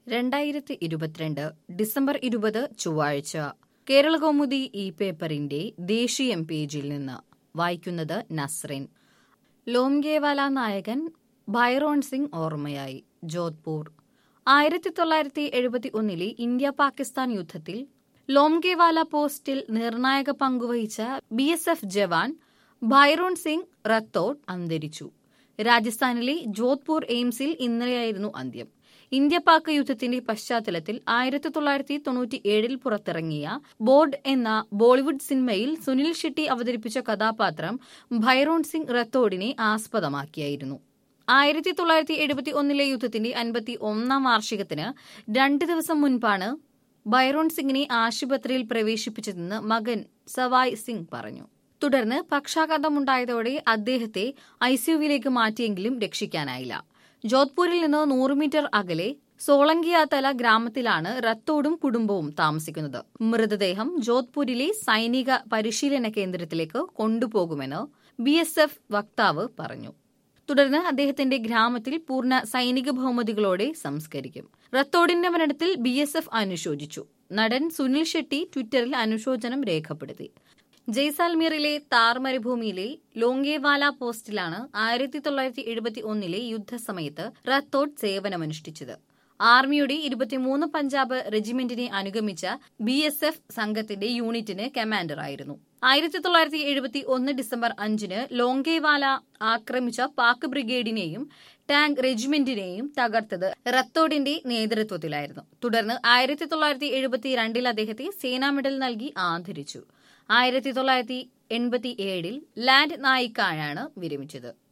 രണ്ടായിരത്തി ഇരുപത്തിരണ്ട് ഡിസംബർ ഇരുപത് ചൊവ്വാഴ്ച കേരള കൗമുദി ഈ പേപ്പറിന്റെ ദേശീയം പേജിൽ നിന്ന് വായിക്കുന്നത് നസ്റിൻ ലോംഗേവാല നായകൻ ബൈറോൺ സിംഗ് ഓർമ്മയായി ജോധ്പൂർ ആയിരത്തി തൊള്ളായിരത്തി എഴുപത്തി ഒന്നിലെ ഇന്ത്യ പാകിസ്ഥാൻ യുദ്ധത്തിൽ ലോംഗേവാല പോസ്റ്റിൽ നിർണായക പങ്കുവഹിച്ച B S F jawan Bhairon Singh Rathod അന്തരിച്ചു രാജസ്ഥാനിലെ ജോധ്പൂർ എയിംസിൽ ഇന്നലെയായിരുന്നു അന്ത്യം ഇന്ത്യ പാക് യുദ്ധത്തിന്റെ പശ്ചാത്തലത്തിൽ ആയിരത്തി തൊള്ളായിരത്തി തൊണ്ണൂറ്റി ഏഴിൽ പുറത്തിറങ്ങിയ ബോർഡ് എന്ന ബോളിവുഡ് സിനിമയിൽ സുനിൽ ഷെട്ടി അവതരിപ്പിച്ച കഥാപാത്രം ഭൈറോൺ സിംഗ് റത്തോഡിനെ ആസ്പദമാക്കിയായിരുന്നു ആയിരത്തി തൊള്ളായിരത്തി എഴുപത്തി ഒന്നിലെ യുദ്ധത്തിന്റെ അൻപത്തി ഒന്നാം വാർഷികത്തിന് രണ്ട് ദിവസം മുൻപാണ് ബൈറോൺ സിംഗിനെ ആശുപത്രിയിൽ പ്രവേശിപ്പിച്ചതെന്ന് മകൻ സവായ് സിംഗ് പറഞ്ഞു തുടർന്ന് പക്ഷാഘാതമുണ്ടായതോടെ അദ്ദേഹത്തെ ഐസിയുവിലേക്ക് മാറ്റിയെങ്കിലും രക്ഷിക്കാനായില്ല ജോധ്പൂരിൽ നിന്ന് നൂറ് മീറ്റർ അകലെ സോളങ്കിയാതല ഗ്രാമത്തിലാണ് റത്തോടും കുടുംബവും താമസിക്കുന്നത് മൃതദേഹം ജോധ്പൂരിലെ സൈനിക പരിശീലന കേന്ദ്രത്തിലേക്ക് കൊണ്ടുപോകുമെന്ന് ബി വക്താവ് പറഞ്ഞു തുടർന്ന് അദ്ദേഹത്തിന്റെ ഗ്രാമത്തിൽ പൂർണ്ണ സൈനിക ബഹുമതികളോടെ സംസ്കരിക്കും റത്തോഡിന്റെ മരണത്തിൽ ബി എസ് എഫ് അനുശോചിച്ചു നടൻ സുനിൽ ഷെട്ടി ട്വിറ്ററിൽ അനുശോചനം രേഖപ്പെടുത്തി ജയ്സാൽമീറിലെ താർ മരുഭൂമിയിലെ ലോങ്കേവാല പോസ്റ്റിലാണ് ആയിരത്തി തൊള്ളായിരത്തി എഴുപത്തി ഒന്നിലെ യുദ്ധസമയത്ത് റത്തോഡ് സേവനമനുഷ്ഠിച്ചത് ആർമിയുടെ ഇരുപത്തിമൂന്ന് പഞ്ചാബ് റെജിമെന്റിനെ അനുഗമിച്ച ബി എസ് എഫ് സംഘത്തിന്റെ യൂണിറ്റിന് കമാൻഡറായിരുന്നു ആയിരത്തി തൊള്ളായിരത്തി എഴുപത്തി ഒന്ന് ഡിസംബർ അഞ്ചിന് ലോങ്കേവാല ആക്രമിച്ച പാക് ബ്രിഗേഡിനെയും ടാങ്ക് റെജിമെന്റിനെയും തകർത്തത് റത്തോഡിന്റെ നേതൃത്വത്തിലായിരുന്നു തുടർന്ന് ആയിരത്തി തൊള്ളായിരത്തി എഴുപത്തി രണ്ടിൽ അദ്ദേഹത്തെ സേനാ മെഡൽ നൽകി ആദരിച്ചു ആയിരത്തി തൊള്ളായിരത്തി എൺപത്തി ഏഴിൽ ലാൻഡ് നായിക്കായാണ് വിരമിച്ചത്